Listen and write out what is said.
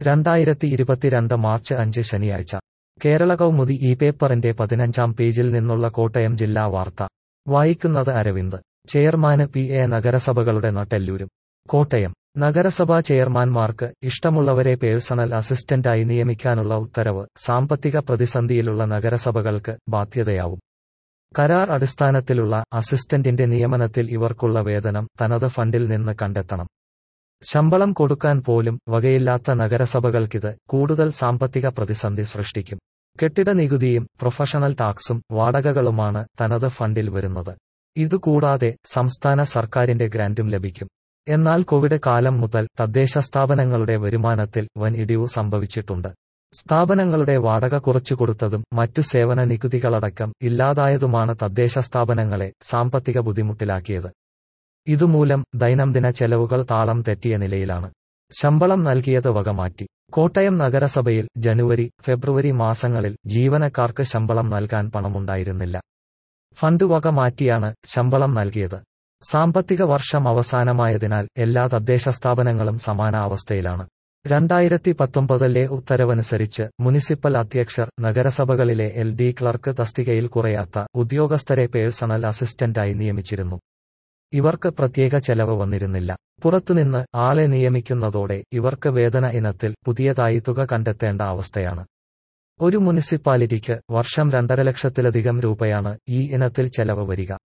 രണ്ടായിരത്തി ഇരുപത്തിരണ്ട് മാർച്ച് അഞ്ച് ശനിയാഴ്ച കേരള കൗമുദി ഈ പേപ്പറിന്റെ പതിനഞ്ചാം പേജിൽ നിന്നുള്ള കോട്ടയം ജില്ലാ വാർത്ത വായിക്കുന്നത് അരവിന്ദ് ചെയർമാന് പി എ നഗരസഭകളുടെ നട്ടെല്ലൂരും കോട്ടയം നഗരസഭാ ചെയർമാൻമാർക്ക് ഇഷ്ടമുള്ളവരെ പേഴ്സണൽ അസിസ്റ്റന്റായി നിയമിക്കാനുള്ള ഉത്തരവ് സാമ്പത്തിക പ്രതിസന്ധിയിലുള്ള നഗരസഭകൾക്ക് ബാധ്യതയാവും കരാർ അടിസ്ഥാനത്തിലുള്ള അസിസ്റ്റന്റിന്റെ നിയമനത്തിൽ ഇവർക്കുള്ള വേതനം തനത് ഫണ്ടിൽ നിന്ന് കണ്ടെത്തണം ശമ്പളം കൊടുക്കാൻ പോലും വകയില്ലാത്ത നഗരസഭകൾക്കിത് കൂടുതൽ സാമ്പത്തിക പ്രതിസന്ധി സൃഷ്ടിക്കും കെട്ടിട നികുതിയും പ്രൊഫഷണൽ ടാക്സും വാടകകളുമാണ് തനത് ഫണ്ടിൽ വരുന്നത് ഇതുകൂടാതെ സംസ്ഥാന സർക്കാരിന്റെ ഗ്രാന്റും ലഭിക്കും എന്നാൽ കോവിഡ് കാലം മുതൽ തദ്ദേശ സ്ഥാപനങ്ങളുടെ വരുമാനത്തിൽ വൻ ഇടിവ് സംഭവിച്ചിട്ടുണ്ട് സ്ഥാപനങ്ങളുടെ വാടക കുറച്ചുകൊടുത്തതും മറ്റു സേവന നികുതികളടക്കം ഇല്ലാതായതുമാണ് തദ്ദേശ സ്ഥാപനങ്ങളെ സാമ്പത്തിക ബുദ്ധിമുട്ടിലാക്കിയത് ഇതുമൂലം ദൈനംദിന ചെലവുകൾ താളം തെറ്റിയ നിലയിലാണ് ശമ്പളം നൽകിയത് വകമാറ്റി കോട്ടയം നഗരസഭയിൽ ജനുവരി ഫെബ്രുവരി മാസങ്ങളിൽ ജീവനക്കാർക്ക് ശമ്പളം നൽകാൻ പണമുണ്ടായിരുന്നില്ല ഫണ്ട് വക മാറ്റിയാണ് ശമ്പളം നൽകിയത് സാമ്പത്തിക വർഷം അവസാനമായതിനാൽ എല്ലാ തദ്ദേശ സ്ഥാപനങ്ങളും സമാന അവസ്ഥയിലാണ് രണ്ടായിരത്തി പത്തൊമ്പതിലെ ഉത്തരവനുസരിച്ച് മുനിസിപ്പൽ അധ്യക്ഷർ നഗരസഭകളിലെ എൽ ഡി ക്ലർക്ക് തസ്തികയിൽ കുറയാത്ത ഉദ്യോഗസ്ഥരെ പേഴ്സണൽ അസിസ്റ്റന്റായി നിയമിച്ചിരുന്നു ഇവർക്ക് പ്രത്യേക ചെലവ് വന്നിരുന്നില്ല പുറത്തുനിന്ന് ആളെ നിയമിക്കുന്നതോടെ ഇവർക്ക് വേതന ഇനത്തിൽ പുതിയതായി തുക കണ്ടെത്തേണ്ട അവസ്ഥയാണ് ഒരു മുനിസിപ്പാലിറ്റിക്ക് വർഷം രണ്ടര ലക്ഷത്തിലധികം രൂപയാണ് ഈ ഇനത്തിൽ ചെലവ് വരിക